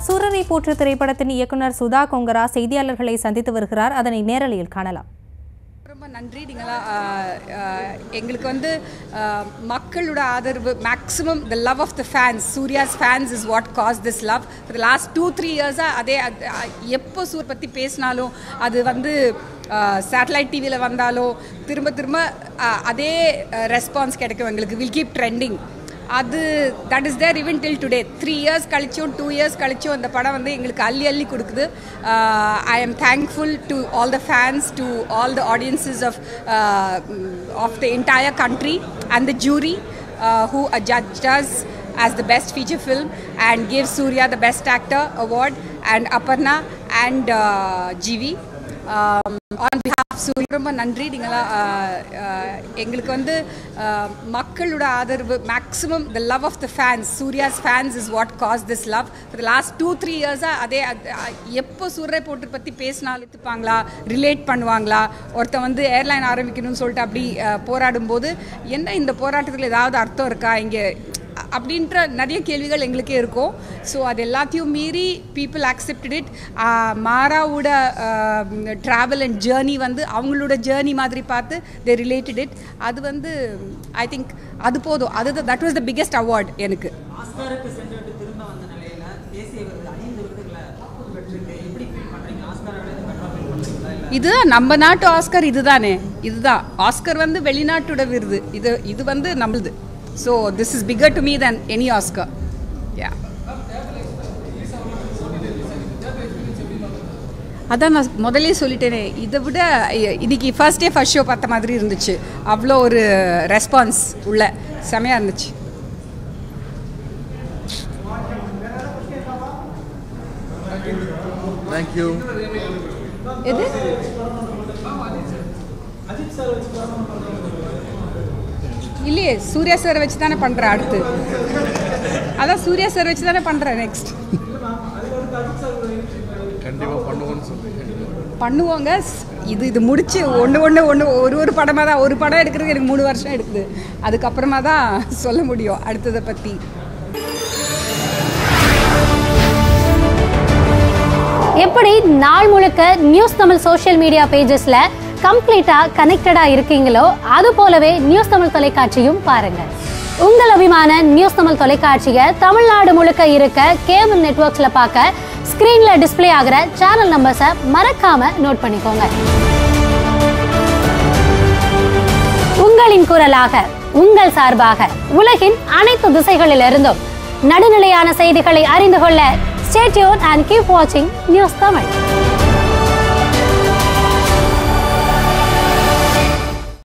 சூரரை போற்று திரைப்படத்தின் இயக்குனர் சுதா கொங்கரா செய்தியாளர்களை சந்தித்து வருகிறார் அதனை நேரலையில் காணலாம் ரொம்ப நன்றி நீங்களா எங்களுக்கு வந்து ஆஹ், மக்களோட ஆதரவு maximum the love of the fans Suriya's fans is what cause this love for last two three இயர்ஸாக அதே அது- அஹ், எப்போ சூர் பற்றி பேசினாலும் அது வந்து சேட்டலைட் டிவியில் வந்தாலும் திரும்ப திரும்ப ஆஹ், அதே ரெஸ்பான்ஸ் கிடைக்கும் எங்களுக்கு வில் கீப் ட்ரெண்டிங் அது that is there even till today three years கழிச்சும் டூ இயர்ஸ் கழிச்சும் அந்த படம் வந்து எங்களுக்கு அள்ளி அள்ளி கொடுக்குது I am thankful to all the fans to all the audiences of of the entire country and the jury who judged us as the best feature film and gave Surya the best actor award and Aparna and uh, GV. Um, on behalf of Surya ரொம்ப நன்றி நீங்களா ஆஹ், ஆஹ், எங்களுக்கு வந்து ஆஹ், மக்களோட ஆதரவு maximum the love of the fans Suriya's fans is what cause this love for last two three இயர்ஸாக அதே அது- அஹ், எப்போ சூரிய போட்டு பற்றி பேசினாலும் எடுத்துப்பாங்களா ரிலேட் பண்ணுவாங்களா ஒருத்தன் வந்து ஏர்லைன் ஆரம்பிக்கணும்னு சொல்லிட்டு அப்படி ஆஹ், போராடும்போது என்ன இந்த போராட்டத்தில் ஏதாவது அர்த்தம் இருக்கா இங்கே அப்படின்ற நிறைய கேள்விகள் எங்களுக்கே இருக்கும் ஸோ அது எல்லாத்தையும் மீறி பீப்புள் அக்செப்டட் இட் மாராவோட ட்ராவல் அண்ட் ஜேர்னி வந்து அவங்களோட ஜேர்னி மாதிரி பார்த்து தே ரிலேட்டட் இட் அது வந்து ஐ திங்க் அது போதும் அது that was the biggest award எனக்கு ஆஸ்காருக்கு சென்றுவிட்டு திரும்ப வந்த நிலையில தேசிய விருது ஐந்து விருதுகளை பெற்றிருக்கு எப்படி ஃபீல் பண்றீங்க ஆஸ்காரை விட இது பெட்டரா ஃபீல் பண்றீங்களா இல்ல இதுதான் நம்ம நாட்டு ஆஸ்கர் இதுதானே இதுதான் ஆஸ்கர் வந்து வெளிநாட்டோட விருது இது இது வந்து நம்மளுது so this is bigger to me than any Oscar yeah அதான் நான் முதல்லயே சொல்லிட்டேனே இதை விட இ- இன்னைக்கு ஃபர்ஸ்ட் டே ஃபர்ஸ்ட் ஷோ பார்த்த மாதிரி இருந்துச்சு அவ்வளோ ஒரு ரெஸ்பான்ஸ் உள்ள செமையாக இருந்துச்சு தேங்க்யூ எது இல்லையே சூர்யா சார் வச்சு தானே பண்ணுறேன் அடுத்து அதான் சூர்யா சார் வச்சு தானே பண்ணுறேன் நெக்ஸ்ட் கண்டிப்பாக பண்ணுவோன்னு சொல்லுங்க பண்ணுவோங்க ஸ்- இது இது முடிச்சு ஒன்று ஒன்று ஒன்று ஒரு ஒரு படமாக தான் ஒரு படம் எடுக்கிறதுக்கு எனக்கு மூணு வருஷம் எடுக்குது அதுக்கப்புறமா தான் சொல்ல முடியும் அடுத்ததை பற்றி எப்படி நாள் முழுக்க நியூஸ் தமிழ் சோஷியல் மீடியா பேஜஸ்ல கம்ப்ளீட்டா கனெக்டடா இருக்கீங்களோ அது போலவே நியூஸ் தமிழ் தொலைக்காட்சியும் பாருங்க உங்கள் அபிமான நியூஸ் தமிழ் தொலைக்காட்சியை தமிழ்நாடு முழுக்க இருக்க கேபிள் நெட்வொர்க்ஸ்ல பார்க்க ஸ்கிரீன்ல டிஸ்ப்ளே ஆகிற சேனல் நம்பர்ஸை மறக்காம நோட் பண்ணிக்கோங்க உங்களின் குரலாக உங்கள் சார்பாக உலகின் அனைத்து திசைகளிலிருந்தும் நடுநிலையான செய்திகளை அறிந்து கொள்ள ஸ்டேட்யூன் அண்ட் கீப் வாட்சிங் நியூஸ் தமிழ்